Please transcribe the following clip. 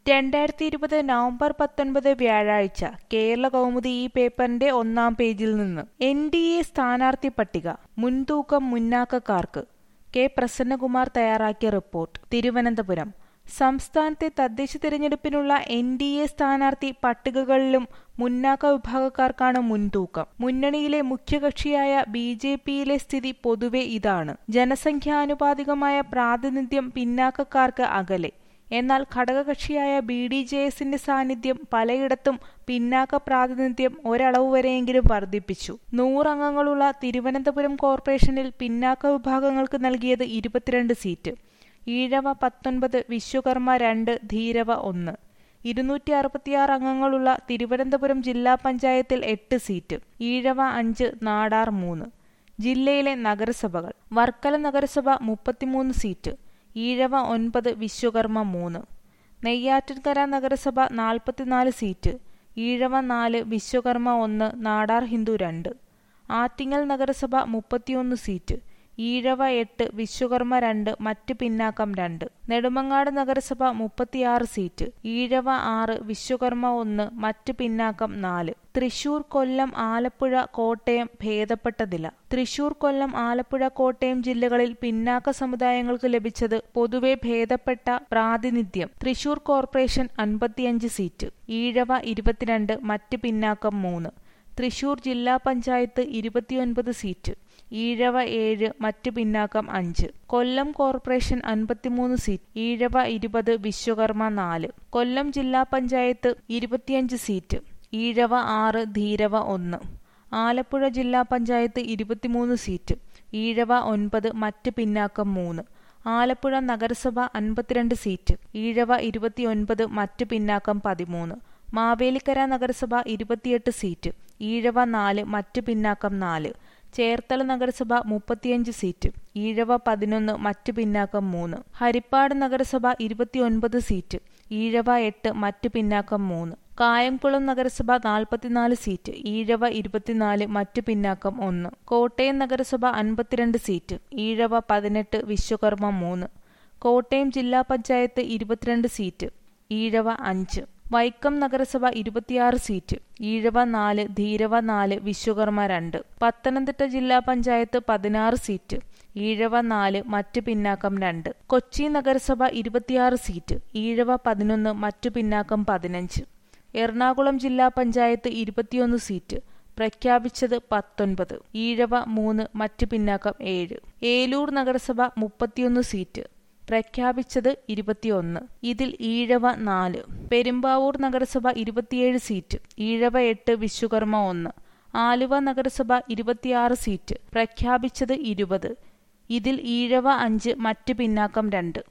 രണ്ടായിരത്തി ഇരുപത് നവംബർ പത്തൊൻപത് വ്യാഴാഴ്ച കേരള കൗമുദി ഈ പേപ്പറിന്റെ ഒന്നാം പേജിൽ നിന്ന് എൻ ഡി എ സ്ഥാനാർത്ഥി പട്ടിക മുൻതൂക്കം മുന്നാക്കക്കാർക്ക് കെ പ്രസന്നകുമാർ തയ്യാറാക്കിയ റിപ്പോർട്ട് തിരുവനന്തപുരം സംസ്ഥാനത്തെ തദ്ദേശ തിരഞ്ഞെടുപ്പിനുള്ള എൻ ഡി എ സ്ഥാനാർത്ഥി പട്ടികകളിലും മുന്നാക്ക വിഭാഗക്കാർക്കാണ് മുൻതൂക്കം മുന്നണിയിലെ മുഖ്യകക്ഷിയായ ബി ജെ പിയിലെ സ്ഥിതി പൊതുവെ ഇതാണ് ജനസംഖ്യാനുപാതികമായ പ്രാതിനിധ്യം പിന്നാക്കക്കാർക്ക് അകലെ എന്നാൽ ഘടകകക്ഷിയായ ബി ഡി ജെ എസിന്റെ സാന്നിധ്യം പലയിടത്തും പിന്നാക്ക പ്രാതിനിധ്യം ഒരളവ് വരെയെങ്കിലും വർദ്ധിപ്പിച്ചു നൂറംഗങ്ങളുള്ള തിരുവനന്തപുരം കോർപ്പറേഷനിൽ പിന്നാക്ക വിഭാഗങ്ങൾക്ക് നൽകിയത് ഇരുപത്തിരണ്ട് സീറ്റ് ഈഴവ പത്തൊൻപത് വിശ്വകർമ്മ രണ്ട് ധീരവ ഒന്ന് ഇരുന്നൂറ്റി അറുപത്തിയാറ് അംഗങ്ങളുള്ള തിരുവനന്തപുരം ജില്ലാ പഞ്ചായത്തിൽ എട്ട് സീറ്റ് ഈഴവ അഞ്ച് നാടാർ മൂന്ന് ജില്ലയിലെ നഗരസഭകൾ വർക്കല നഗരസഭ മുപ്പത്തിമൂന്ന് സീറ്റ് ഈഴവ ഒൻപത് വിശ്വകർമ്മ മൂന്ന് നെയ്യാറ്റിൻകര നഗരസഭ നാൽപ്പത്തിനാല് സീറ്റ് ഈഴവ നാല് വിശ്വകർമ്മ ഒന്ന് നാടാർ ഹിന്ദു രണ്ട് ആറ്റിങ്ങൽ നഗരസഭ മുപ്പത്തിയൊന്ന് സീറ്റ് ഈഴവ എട്ട് വിശ്വകർമ്മ രണ്ട് മറ്റ് പിന്നാക്കം രണ്ട് നെടുമങ്ങാട് നഗരസഭ മുപ്പത്തിയാറ് സീറ്റ് ഈഴവ ആറ് വിശ്വകർമ്മ ഒന്ന് മറ്റ് പിന്നാക്കം നാല് തൃശൂർ കൊല്ലം ആലപ്പുഴ കോട്ടയം ഭേദപ്പെട്ടതില്ല തൃശൂർ കൊല്ലം ആലപ്പുഴ കോട്ടയം ജില്ലകളിൽ പിന്നാക്ക സമുദായങ്ങൾക്ക് ലഭിച്ചത് പൊതുവെ ഭേദപ്പെട്ട പ്രാതിനിധ്യം തൃശൂർ കോർപ്പറേഷൻ അൻപത്തിയഞ്ച് സീറ്റ് ഈഴവ ഇരുപത്തിരണ്ട് മറ്റ് പിന്നാക്കം മൂന്ന് തൃശൂർ ജില്ലാ പഞ്ചായത്ത് ഇരുപത്തിയൊൻപത് സീറ്റ് ഈഴവ ഏഴ് മറ്റ് പിന്നാക്കം അഞ്ച് കൊല്ലം കോർപ്പറേഷൻ അൻപത്തിമൂന്ന് സീറ്റ് ഈഴവ ഇരുപത് വിശ്വകർമ്മ നാല് കൊല്ലം ജില്ലാ പഞ്ചായത്ത് ഇരുപത്തിയഞ്ച് സീറ്റ് ഈഴവ ആറ് ധീരവ ഒന്ന് ആലപ്പുഴ ജില്ലാ പഞ്ചായത്ത് ഇരുപത്തിമൂന്ന് സീറ്റ് ഈഴവ ഒൻപത് മറ്റ് പിന്നാക്കം മൂന്ന് ആലപ്പുഴ നഗരസഭ അൻപത്തിരണ്ട് സീറ്റ് ഈഴവ ഇരുപത്തിയൊൻപത് മറ്റ് പിന്നാക്കം പതിമൂന്ന് മാവേലിക്കര നഗരസഭ ഇരുപത്തിയെട്ട് സീറ്റ് ഈഴവ നാല് മറ്റ് പിന്നാക്കം നാല് ചേർത്തല നഗരസഭ മുപ്പത്തിയഞ്ച് സീറ്റ് ഈഴവ പതിനൊന്ന് മറ്റ് പിന്നാക്കം മൂന്ന് ഹരിപ്പാട് നഗരസഭ ഇരുപത്തിയൊൻപത് സീറ്റ് ഈഴവ എട്ട് മറ്റ് പിന്നാക്കം മൂന്ന് കായംകുളം നഗരസഭ നാൽപ്പത്തിനാല് സീറ്റ് ഈഴവ ഇരുപത്തിനാല് മറ്റ് പിന്നാക്കം ഒന്ന് കോട്ടയം നഗരസഭ അൻപത്തിരണ്ട് സീറ്റ് ഈഴവ പതിനെട്ട് വിശ്വകർമ്മ മൂന്ന് കോട്ടയം ജില്ലാ പഞ്ചായത്ത് ഇരുപത്തിരണ്ട് സീറ്റ് ഈഴവ അഞ്ച് വൈക്കം നഗരസഭ ഇരുപത്തിയാറ് സീറ്റ് ഈഴവ നാല് ധീരവ നാല് വിശ്വകർമ്മ രണ്ട് പത്തനംതിട്ട ജില്ലാ പഞ്ചായത്ത് പതിനാറ് സീറ്റ് ഈഴവ നാല് മറ്റ് പിന്നാക്കം രണ്ട് കൊച്ചി നഗരസഭ ഇരുപത്തിയാറ് സീറ്റ് ഈഴവ പതിനൊന്ന് മറ്റു പിന്നാക്കം പതിനഞ്ച് എറണാകുളം ജില്ലാ പഞ്ചായത്ത് ഇരുപത്തിയൊന്ന് സീറ്റ് പ്രഖ്യാപിച്ചത് പത്തൊൻപത് ഈഴവ മൂന്ന് മറ്റ് പിന്നാക്കം ഏഴ് ഏലൂർ നഗരസഭ മുപ്പത്തിയൊന്ന് സീറ്റ് പ്രഖ്യാപിച്ചത് ഇരുപത്തിയൊന്ന് ഇതിൽ ഈഴവ നാല് പെരുമ്പാവൂർ നഗരസഭ ഇരുപത്തിയേഴ് സീറ്റ് ഈഴവ എട്ട് വിശ്വകർമ്മ ഒന്ന് ആലുവ നഗരസഭ ഇരുപത്തിയാറ് സീറ്റ് പ്രഖ്യാപിച്ചത് ഇരുപത് ഇതിൽ ഈഴവ അഞ്ച് മറ്റ് പിന്നാക്കം രണ്ട്